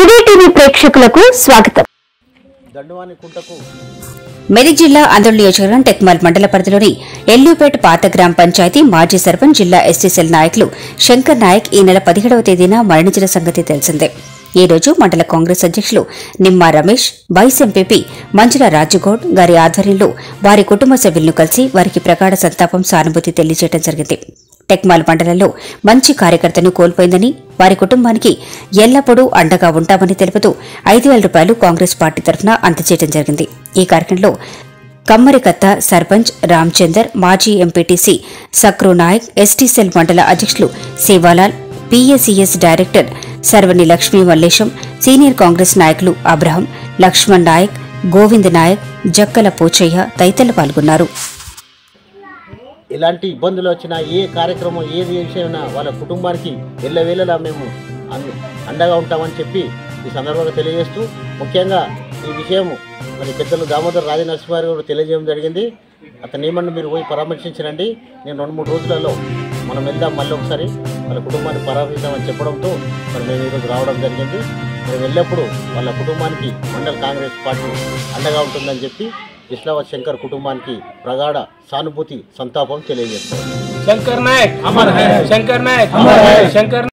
today TV ప్రేక్షకులకు స్వాగతం దండవాని కుంటకు మెదక్ జిల్లా ఆంధ్ర నియోజకవర్గం టెక్మాల్ మండల పరిధిలోని ఎల్లుపేట పాత గ్రామ పంచాయతీ మాజీ సర్పంచ్ జిల్లా ఎస్టీసీఎల్ నాయకులు శంకర్ నాయక్ ఈ నెల పదిహేడవ తేదీన మరణించిన సంగతి తెలిసిందే ఈ రోజు మండల కాంగ్రెస్ అధ్యక్షులు నిమ్మా రమేష్ వైస్ ఎంపీపీ మంజుల రాజుగౌడ్ గారి ఆధ్వర్యంలో వారి కుటుంబ సభ్యులను కలిసి వారికి ప్రగాఢ సంతాపం సానుభూతి తెలియజేయడం జరిగింది టెక్మాల్ మండలంలో మంచి కార్యకర్తను కోల్పోయిందని వారి కుటుంబానికి ఎల్లప్పుడూ అండగా ఉంటామని తెలుపుతూ ఐదు వేల రూపాయలు కాంగ్రెస్ పార్టీ తరఫున అందజేయడం జరిగింది ఈ కార్యక్రమంలో కమ్మరికత్త సర్పంచ్ రామచందర్ మాజీ ఎంపీటీసీ సక్రు నాయక్ ఎస్టీసెల్ మండల అధ్యక్షులు Sevalal PSES director Sarvani Lakshmi Mallesham senior Congress నాయకులు అబ్రహం లక్ష్మణ్ నాయక్ గోవింద్ నాయక్ జక్కల పోచయ్య తదితరులు పాల్గొన్నారు ఎలాంటి ఇబ్బందులు వచ్చినా ఏ కార్యక్రమం ఏది విషయమైనా వాళ్ళ కుటుంబానికి ఎల్లవేళలా మేము అన్- అండగా ఉంటామని చెప్పి ఈ సందర్భంగా తెలియజేస్తూ ముఖ్యంగా ఈ విషయం మరి పెద్దలు దామోదర్ రాజనరసింహారి గారు తెలియజేయడం జరిగింది అతను ఏమన్నా మీరు పోయి పరామర్శించరండి నేను రెండు మూడు రోజులలో మనం వెళ్దాం మళ్ళీ ఒకసారి వాళ్ళ కుటుంబాన్ని పరామర్శిద్దామని చెప్పడంతో మరి మేము ఈరోజు రావడం జరిగింది మేము వెళ్ళినప్పుడు వాళ్ళ కుటుంబానికి మండల కాంగ్రెస్ పార్టీ అండగా ఉంటుందని చెప్పి ఇస్లావత్ శంకర్ కుటుంబానికి ప్రగాఢ సానుభూతి సంతాపం తెలియజేస్తాం शंकर नायक अमर है शंकर नायक अमर है शंकर